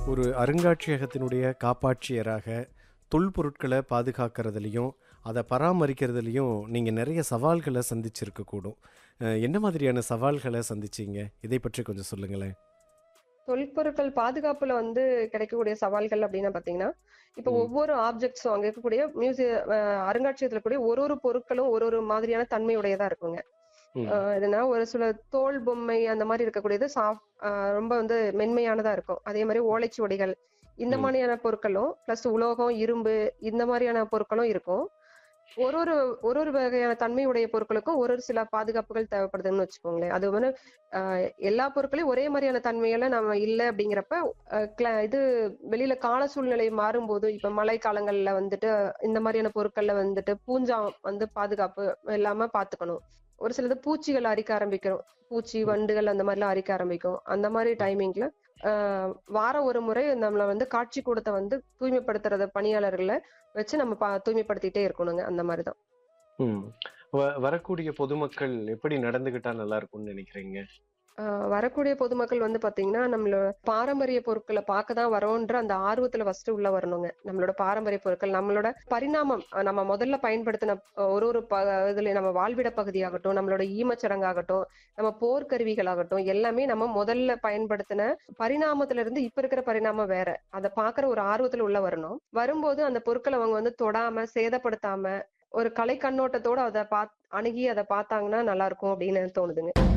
ஒரு அருங்காட்சியகத்தினுடைய காப்பாட்சியராக தொல்பொருட்களை பாதுகாக்கிறதுலையும் அதை பராமரிக்கிறதுலையும் நீங்கள் நிறைய சவால்களை சந்திச்சிருக்க கூடும் அஹ், என்ன மாதிரியான சவால்களை சந்திச்சீங்க இதை பற்றி கொஞ்சம் சொல்லுங்களேன் தொல்பொருட்கள் பாதுகாப்புல வந்து கிடைக்கக்கூடிய சவால்கள் அப்படின்னு பாத்தீங்கன்னா இப்ப ம். ஒவ்வொரு ஆப்ஜெக்ட்ஸும் அங்க இருக்கக்கூடிய மியூசியம் அருங்காட்சியகத்துல கூடிய ஒரு ஒரு பொருட்களும் ஒரு ஒரு மாதிரியான தன்மையுடையதா இருக்குங்க ம், ஆஹ் இதுனா ஒரு சில தோல் பொம்மை அந்த மாதிரி இருக்கக்கூடியது சாஃப்ட் ரொம்ப வந்து மென்மையானதா இருக்கும் அதே மாதிரி ஓலைச்சுவடிகள் இந்த ம். மாதிரியான பொருட்களும் பிளஸ் உலோகம் இரும்பு இந்த மாதிரியான பொருட்களும் இருக்கும் ஒரு ஒரு ஒரு ஒரு வகையான தன்மையுடைய பொருட்களுக்கும் ஒரு ஒரு சில பாதுகாப்புகள் தேவைப்படுதுன்னு வச்சுக்கோங்களேன் அது வந்து ஆஹ் எல்லா பொருட்களையும் ஒரே மாதிரியான தன்மையில நம்ம இல்லை அப்படிங்கிறப்ப ஆஹ் cla- இது வெளியில கால சூழ்நிலை மாறும்போது இப்ப மழை காலங்கள்ல வந்துட்டு இந்த மாதிரியான பொருட்கள்ல வந்துட்டு பூஞ்சா வந்து பாதுகாப்பு இல்லாம பாத்துக்கணும் ஒரு சிலது பூச்சிகள் அரிக்க ஆரம்பிக்கும் பூச்சி வண்டுகள் அந்த மாதிரிலாம் அரிக்க ஆரம்பிக்கும் அந்த மாதிரி டைமிங்ல வாரம் ஒரு முறை நம்மள வந்து காட்சி கூடத்தை வந்து தூய்மைப்படுத்துறத பணியாளர்களை வச்சு நம்ம பா- தூய்மைப்படுத்திட்டே இருக்கணுங்க அந்த மாதிரிதான் ம். வ- வரக்கூடிய பொதுமக்கள் எப்படி நடந்துகிட்டா நல்லா இருக்கும்னு நினைக்கிறீங்க ஆஹ் வரக்கூடிய பொதுமக்கள் வந்து பாத்தீங்கன்னா நம்மளோட பாரம்பரிய பொருட்களை பார்க்க தான் வரோன்ற அந்த ஆர்வத்துல ஃபர்ஸ்ட் உள்ள வரணுங்க நம்மளோட பாரம்பரிய பொருட்கள் நம்மளோட பரிணாமம் அஹ் நம்ம முதல்ல பயன்படுத்தின அஹ் ஒரு ஒரு ப இதுல நம்ம வாழ்விட பகுதியாகட்டும் நம்மளோட ஈமச்சடங்காகட்டும் நம்ம போர்க்கருவிகளாகட்டும் எல்லாமே நம்ம முதல்ல பயன்படுத்தின பரிணாமத்துல இருந்து இப்ப இருக்கிற பரிணாமம் வேற அதை பாக்குற ஒரு ஆர்வத்துல உள்ள வரணும் வரும்போது அந்த பொருட்களை அவங்க வந்து தொடாம சேதப்படுத்தாம ஒரு கலை கண்ணோட்டத்தோட அதை பா அணுகி அதை பார்த்தாங்கன்னா நல்லா இருக்கும் அப்படின்னு தோணுதுங்க